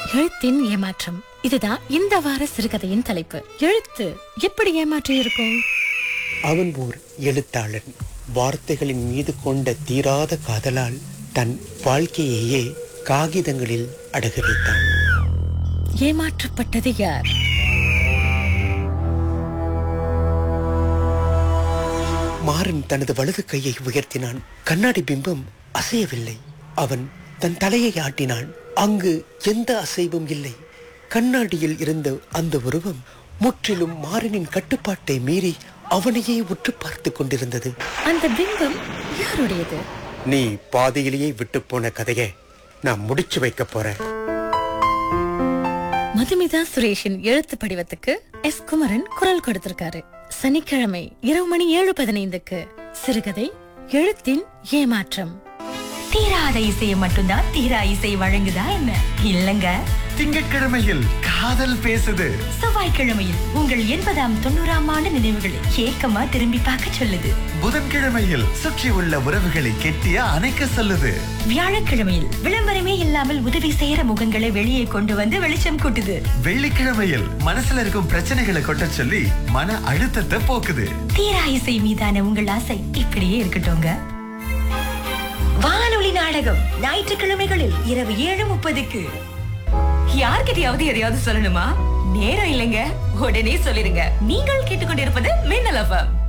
எழுத்தின் ஏமாற்றம் இதுதான் இந்த வார சிறுகதையின் தலைப்பு எழுத்து எப்படி ஏமாற்றி இருக்கும் அவன் ஓர் எழுத்தாளன் வார்த்தைகளின் மீது கொண்ட தீராத காதலால் தன் வாழ்க்கையையே காகிதங்களில் அடகு வைத்தான் ஏமாற்றப்பட்டது யார் மாறன் தனது வலது கையை உயர்த்தினான் கண்ணாடி பிம்பம் அசையவில்லை அவன் தன் தலையை ஆட்டினான் அங்கு எந்த அசைவும் இல்லை கண்ணாடியில் இருந்த அந்த உருவம் முற்றிலும் மாறனின் கட்டுப்பாட்டை மீறி அவனையே உற்று பார்த்து கொண்டிருந்தது அந்த பிம்பம் யாருடையது நீ பாதியிலேயே விட்டு போன கதையை நான் முடிச்சு வைக்க போறேன் மதுமிதா சுரேஷின் எழுத்து படிவத்துக்கு எஸ் குமரன் குரல் கொடுத்திருக்காரு சனிக்கிழமை இரவு மணி ஏழு பதினைந்துக்கு சிறுகதை எழுத்தின் ஏமாற்றம் தீராத இசையை மட்டும்தான் தீரா இசை வழங்குதா என்ன இல்லங்க திங்கட்கிழமையில் காதல் பேசுது செவ்வாய்க்கிழமையில் உங்கள் எண்பதாம் தொண்ணூறாம் ஆண்டு நினைவுகளை ஏக்கமா திரும்பி பார்க்க சொல்லுது புதன்கிழமையில் சுற்றி உள்ள உறவுகளை கெட்டிய அணைக்க சொல்லுது வியாழக்கிழமையில் விளம்பரமே இல்லாமல் உதவி செய்யற முகங்களை வெளியே கொண்டு வந்து வெளிச்சம் கூட்டுது வெள்ளிக்கிழமையில் மனசுல இருக்கும் பிரச்சனைகளை கொட்ட சொல்லி மன அழுத்தத்தை போக்குது தீரா இசை மீதான உங்கள் ஆசை இப்படியே இருக்கட்டும்ங்க வானொலி நாடகம் ஞாயிற்றுக்கிழமைகளில் இரவு ஏழு முப்பதுக்கு யார்கிட்டயாவது எதையாவது சொல்லணுமா நேரம் இல்லைங்க உடனே சொல்லிருங்க நீங்கள் கேட்டுக்கொண்டிருப்பது மின்னல் எஃப்எம்